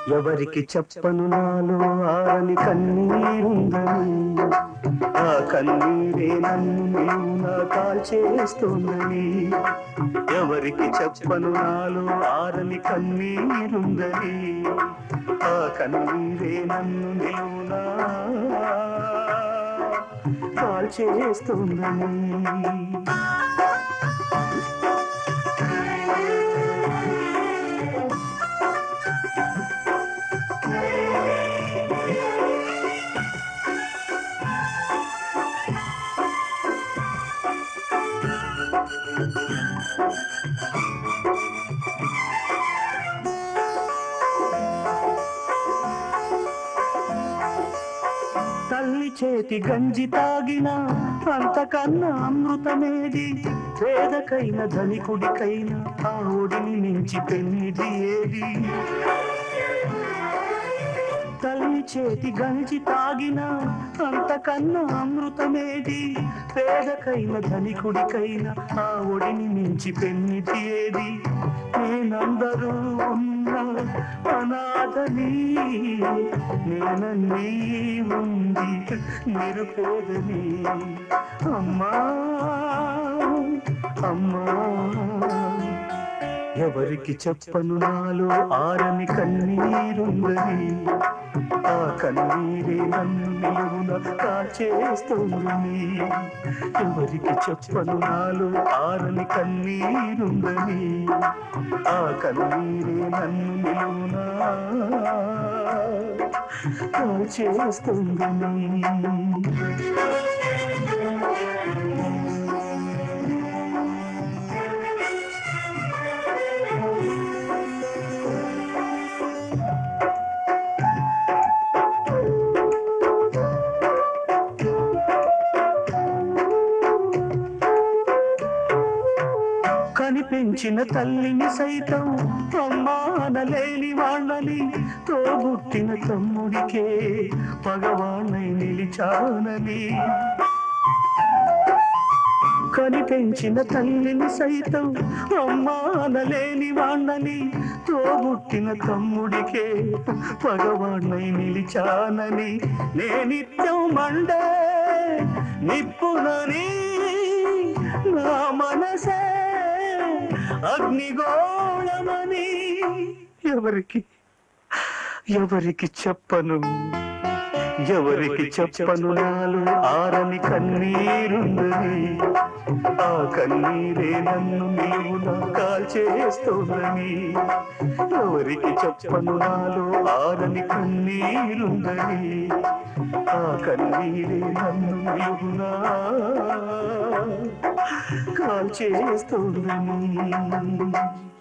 ఎవరికి చెప్పను నాలో ఆరని కన్నీరుందని ఆ కన్నీరే నన్ను నిలువునా కాల్చేస్తుందని ఎవరికి చెప్పను నాలో ఆరని కన్నీరుందని ఆ కన్నీరే నన్ను నిలువునా కాల్చేస్తుందని తల్లి చేతి గంజి తాగిన అంతకన్నా అమృతమేది పేదకైన ధనికుడికైన ఆ ఒడిని మించి పెన్నిది ఏది తల్లి చేతి గంజి తాగిన అంతకన్నా అమృతమేది పేదకైన ధనికుడికైన ఆ ఒడిని మించి పెన్నిది ఏది నేనందరూ ఉన్న అనాథని నేనన్నీ ఉంది నిరుపేదని అమ్మా అమ్మా ఎవరికి చెప్పను నాలో ఆరని కన్నీరుందని ఆ కన్నీరే నన్ను నిలువున కాచేస్తుంది ఎవరికి చెప్పను నాలో ఆరని కన్నీరుందని ఆ కన్నీరే నన్ను నిలువున కాచేస్తుందని కనిపించిన తల్లిని సైతం అమ్మా అనలేని వాళ్ళని తోబుట్టిన తమ్ముడికే పగవాణ్ణై నిలిచానని కనిపించిన తల్లిని సైతం అమ్మా అనలేని వాళ్ళని తోబుట్టిన తమ్ముడికే పగవాణ్ణై నిలిచానని నేనిత్యం మండే నిప్పునని నా మనసే అగ్నిగోళమని ఎవరికి ఎవరికి చెప్పను ఎవరికి చెప్పను నాలో ఆరని కన్నీరుందని ఆ కన్నీరే నన్ను నీవున కాల్చేస్తోందని ఎవరికి చెప్పను నాలో ఆరని కన్నీరుందని ఆ కన్నీరే నన్ను నీవున కాల్చేస్తోందని